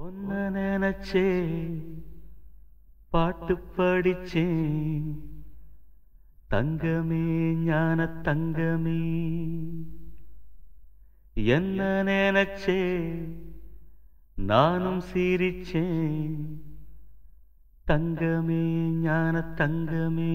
ஒன்ன நினைச்சே பாட்டு படிச்சேன் தங்கமே ஞான தங்கமே என்ன நினைச்சே நானும் சிரிச்சேன் தங்கமே ஞான தங்கமே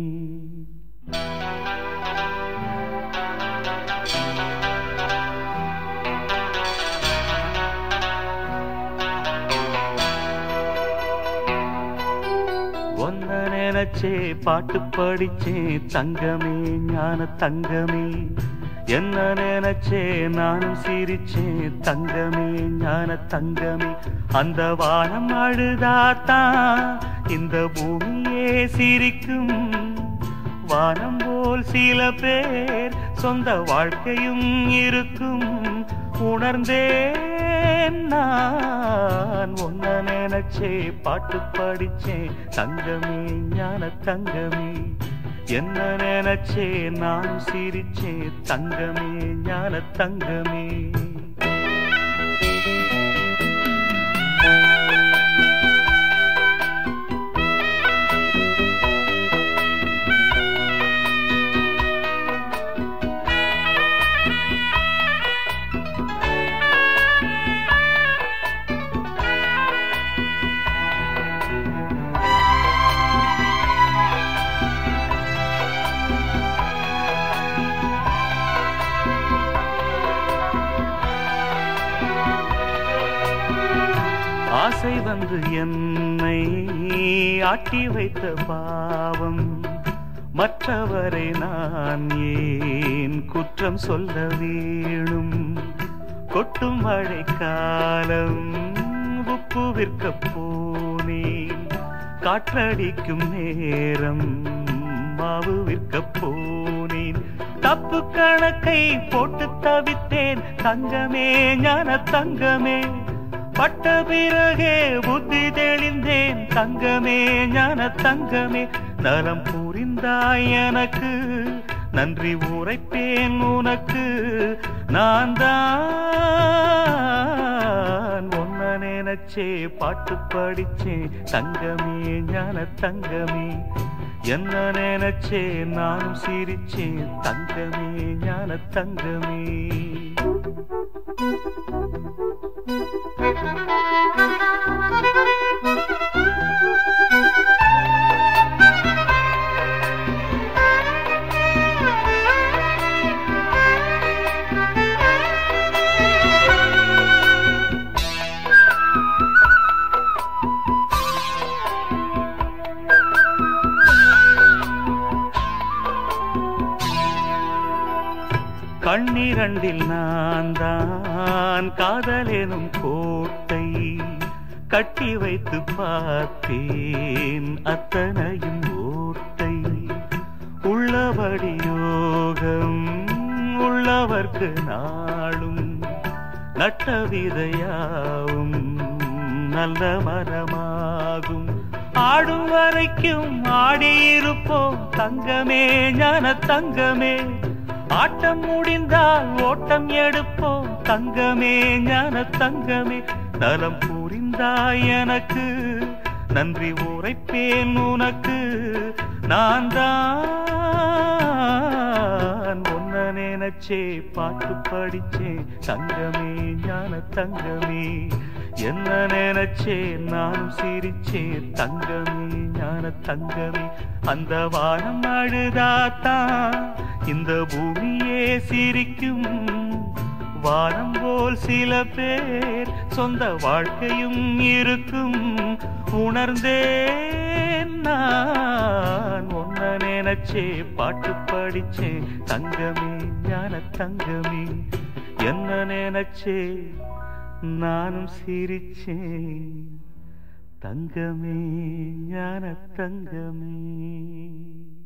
ஒன்ன நினைச்சே பாட்டு படிச்சேன் தங்கமே ஞான தங்கமே என்ன நினைச்சே நானும் சிரிச்சேன் தங்கமே ஞான தங்கமே அந்த வானம் அழுதாத்தான் இந்த பூமியே சிரிக்கும் வானம் போல் சில பேர் சொந்த வாழ்க்கையும் இருக்கும் உணர்ந்தேன் நான் ஒன்ன நினைச்சே பாட்டு படிச்சேன் தங்கமே ஞான தங்கமே என்ன நினைச்சே நான் சிரிச்சேன் தங்கமே ஞான தங்கமே ஆசை வந்து என்னை ஆட்டி வைத்த பாவம் மற்றவரை நான் ஏன் குற்றம் சொல்ல வேணும் கொட்டும் மழை காலம் உப்பு விற்க போனேன் காற்றடிக்கும் நேரம் மாவு விற்க போனேன் தப்பு கணக்கை போட்டு தவித்தேன் தங்கமே ஞான தங்கமே பட்ட பிறகே புத்தி தெளிந்தேன் தங்கமே ஞான தங்கமே நலம் புரிந்தாய் எனக்கு நன்றி உரைப்பேன் உனக்கு நான் தான் ஒன்ன நினைச்சே பாட்டு படிச்சேன் தங்கமே ஞான தங்கமே என்ன நினைச்சே நானும் சிரிச்சேன் தங்கமே ஞான தங்கமே கண்ணிரண்டில் நான் தான் காதலெனும் கோட்டை கட்டி வைத்து பார்த்தேன் அத்தனையும் ஓட்டை உள்ளபடி யோகம் உள்ளவர்க்கு நாளும் நட்ட விதையாவும் நல்ல மரமாகும் ஆடும் வரைக்கும் ஆடியிருப்போம் தங்கமே ஞான தங்கமே ஆட்டம் முடிந்தால் ஓட்டம் எடுப்போம் தங்கமே ஞான தங்கமே நலம் புரிந்தாய் எனக்கு நன்றி உரைப்பேன் உனக்கு நான் தான் ஒன்ன நினைச்சே பாட்டு படிச்சேன் தங்கமே ஞான தங்கமே என்ன நினைச்சே நான் சிரிச்சேன் தங்கமே ஞான தங்கமே அந்த வானம் அழுதாத்தான் இந்த பூமியே சிரிக்கும் வானம் போல் சில பேர் சொந்த வாழ்க்கையும் இருக்கும் உணர்ந்தேன் நான் ஒன்ன நினைச்சே பாட்டு படிச்சேன் தங்கமே ஞான தங்கமே என்ன நினைச்சே நானும் சிரிச்சேன் தங்கமே ஞான தங்கமே